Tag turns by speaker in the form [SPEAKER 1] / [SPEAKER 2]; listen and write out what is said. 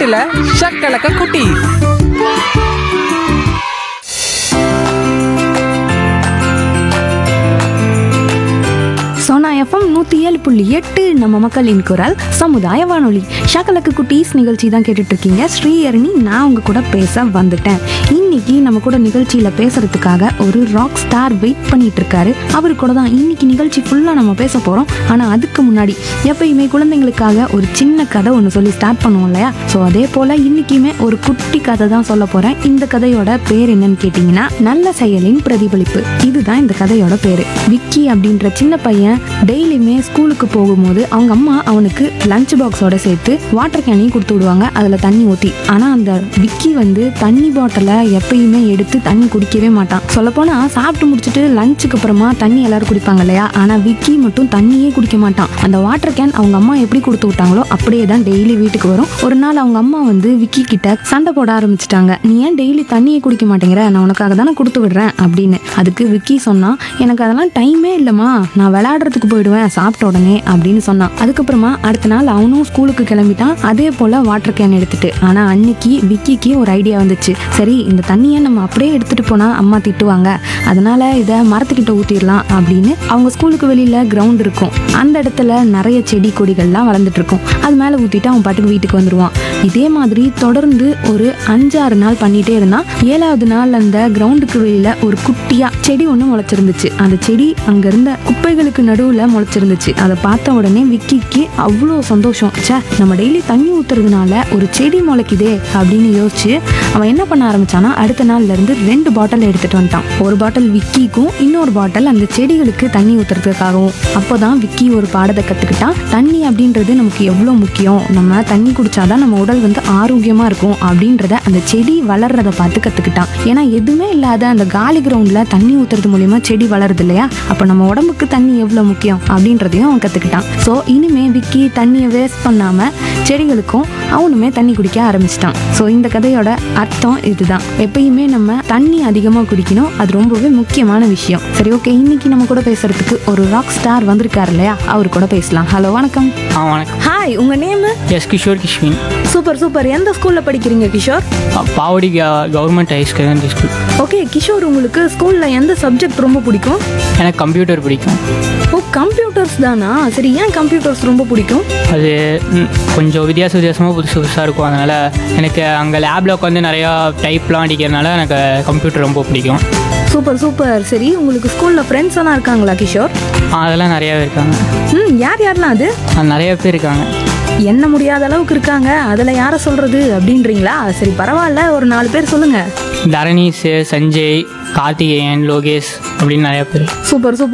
[SPEAKER 1] பாட்டுல ஷக்கலக்க குட்டி
[SPEAKER 2] சோனா எஃப்எம் நூற்றி ஏழு புள்ளி எட்டு நம்ம மக்களின் குரல் சமுதாய வானொலி ஷாக்கலக்கு குட்டீஸ் நிகழ்ச்சி தான் கேட்டுட்டு இருக்கீங்க ஸ்ரீஹரணி நான் உங்க கூட பேச வந்துட்டேன் இன்னைக்கு நம்ம கூட நிகழ்ச்சியில் பேசுறதுக்காக ஒரு ராக் ஸ்டார் வெயிட் பண்ணிட்டு இருக்காரு அவரு கூட தான் இன்னைக்கு நிகழ்ச்சி ஃபுல்லாக நம்ம பேச போகிறோம் ஆனால் அதுக்கு முன்னாடி எப்பயுமே குழந்தைங்களுக்காக ஒரு சின்ன கதை ஒன்று சொல்லி ஸ்டார்ட் பண்ணுவோம் இல்லையா ஸோ அதே போல் இன்னைக்குமே ஒரு குட்டி கதை தான் சொல்ல போகிறேன் இந்த கதையோட பேர் என்னன்னு கேட்டிங்கன்னா நல்ல செயலின் பிரதிபலிப்பு இதுதான் இந்த கதையோட பேர் விக்கி அப்படின்ற சின்ன பையன் டெய்லியுமே ஸ்கூலுக்கு போகும்போது அவங்க அம்மா அவனுக்கு லஞ்ச் பாக்ஸோட சேர்த்து வாட்டர் கேனையும் கொடுத்து விடுவாங்க அதில் தண்ணி ஊற்றி ஆனால் அந்த விக்கி வந்து தண்ணி பாட்டிலை எப்பயுமே எடுத்து தண்ணி குடிக்கவே மாட்டான் சொல்லப்போனால் சாப்பிட்டு முடிச்சுட்டு லஞ்சுக்கு அப்புறமா தண்ணி எல்லாரும் குடிப்பாங்க இல்லையா ஆனால் விக்கி மட்டும் தண்ணியே குடிக்க மாட்டான் அந்த வாட்டர் கேன் அவங்க அம்மா எப்படி கொடுத்து விட்டாங்களோ அப்படியே தான் டெய்லி வீட்டுக்கு வரும் ஒரு நாள் அவங்க அம்மா வந்து விக்கி கிட்ட சண்டை போட ஆரம்பிச்சிட்டாங்க நீ ஏன் டெய்லி தண்ணியே குடிக்க மாட்டேங்கிற நான் உனக்காக தானே கொடுத்து விடுறேன் அப்படின்னு அதுக்கு விக்கி சொன்னான் எனக்கு அதெல்லாம் டைமே இல்லைம்மா நான் விளையாடுறதுக்கு போயிடுவேன் சாப்பிட்ட உடனே அப்படின்னு சொன்னான் அதுக்கப்புறமா அடுத்த நாள் அவனும் ஸ்கூலுக்கு கிளம்பிட்டான் அதே போல வாட்டர் கேன் எடுத்துட்டு ஆனா அன்னைக்கு விக்கிக்கு ஒரு ஐடியா வந்துச்சு சரி இந்த தண்ணியை நம்ம அப்படியே எடுத்துட்டு போனா அம்மா திட்டுவாங்க அதனால இதை மரத்துக்கிட்ட ஊத்திடலாம் அப்படின்னு அவங்க ஸ்கூலுக்கு வெளியில கிரவுண்ட் இருக்கும் அந்த இடத்துல நிறைய செடி கொடிகள்லாம் வளர்ந்துட்டு இருக்கும் அது மேல ஊத்திட்டு அவன் பாட்டுக்கு வீட்டுக்கு வந்துருவான் இதே மாதிரி தொடர்ந்து ஒரு அஞ்சாறு நாள் பண்ணிட்டே இருந்தான் ஏழாவது நாள் அந்த கிரவுண்டுக்கு வெளியில ஒரு குட்டியா செடி ஒன்று முளைச்சிருந்துச்சு அந்த செடி அங்க இருந்த குப்பைகளுக்கு நடுவுல முளைச்சிருந்துச்சு அதை பார்த்த உடனே விக்கிக்கு அவ்வளோ சந்தோஷம் ச்சே நம்ம டெய்லி தண்ணி ஊத்துறதுனால ஒரு செடி முளைக்குதே அப்படின்னு யோசிச்சு அவன் என்ன பண்ண ஆரம்பிச்சானா அடுத்த நாள்ல இருந்து ரெண்டு பாட்டில் எடுத்துட்டு வந்துட்டான் ஒரு பாட்டில் விக்கிக்கும் இன்னொரு பாட்டில் அந்த செடிகளுக்கு தண்ணி ஊத்துறதுக்காகவும் அப்போதான் விக்கி ஒரு பாடத்தை கத்துக்கிட்டான் தண்ணி அப்படின்றது நமக்கு எவ்வளோ முக்கியம் நம்ம தண்ணி குடிச்சாதான் நம்ம உடல் வந்து ஆரோக்கியமா இருக்கும் அப்படின்றத அந்த செடி வளர்றத பார்த்து கத்துக்கிட்டான் ஏன்னா எதுவுமே இல்லாத அந்த காலி கிரவுண்ட்ல தண்ணி ஊத்துறது மூலியமா செடி வளருது இல்லையா அப்ப நம்ம உடம்புக்கு தண்ணி எவ்வளோ முக்கியம் அப்படின்றதையும் அவன் கத்துக்கிட்டான் ஸோ இனிமே விக்கி தண்ணியை வேஸ்ட் பண்ணாம செடிகளுக்கும் அவனுமே தண்ணி குடிக்க ஆரம்பிச்சிட்டான் ஸோ இந்த கதையோட அர்த்தம் இதுதான் எப்பயுமே நம்ம தண்ணி அதிகமாக குடிக்கணும் அது ரொம்பவே முக்கியமான விஷயம் சரி ஓகே இன்னைக்கு நம்ம கூட பேசுறதுக்கு ஒரு ராக் ஸ்டார் வந்திருக்காரு இல்லையா அவர் கூட பேசலாம் ஹலோ வணக்கம்
[SPEAKER 3] ஆ வணக்கம்
[SPEAKER 2] ஹாய் உங்க name
[SPEAKER 3] is Kishore Kishwin
[SPEAKER 2] super super எந்த ஸ்கூல்ல படிக்கிறீங்க கிஷோர்
[SPEAKER 3] ஆ, Pavadi government high secondary school
[SPEAKER 2] okay Kishore உங்களுக்கு ஸ்கூல்ல எந்த சப்ஜெக்ட் ரொம்ப பிடிக்கும்
[SPEAKER 3] எனக்கு கம்ப்யூட்டர் பிடிக்கும்
[SPEAKER 2] ஓ கம்ப்யூட்டர்ஸ் தானா சரி ஏன் கம்ப்யூட்டர்ஸ் ரொம்ப பிடிக்கும்
[SPEAKER 3] அது ம், கொஞ்சம் வித்தியாச வித்தியாசமாக புதுசு புதுசாக இருக்கும் அதனால் எனக்கு அங்கே லேபில் உட்காந்து நிறையா டைப்லாம் அடிக்கிறதுனால எனக்கு கம்ப்யூட்டர் ரொம்ப பிடிக்கும்
[SPEAKER 2] சூப்பர் சூப்பர் சரி உங்களுக்கு ஸ்கூல்ல ஃப்ரெண்ட்ஸ் எல்லாம் இருக்காங்களா கிஷோர்
[SPEAKER 3] ஆ, அதெல்லாம் நிறையாவே இருக்காங்க
[SPEAKER 2] ம் யார் யாரெல்லாம் அது
[SPEAKER 3] ஆ, நிறைய பேர் இருக்காங்க
[SPEAKER 2] என்ன முடியாத அளவுக்கு இருக்காங்க அதுல யார சொல்றது அப்படின்றீங்களா சரி பரவாயில்ல ஒரு நாலு பேர் சொல்லுங்க
[SPEAKER 3] தரணீஷ் சஞ்சய் கார்த்திகேயன் லோகேஷ் அப்படின்னு நிறையா பேர்
[SPEAKER 2] சூப்பர் சூப்பர்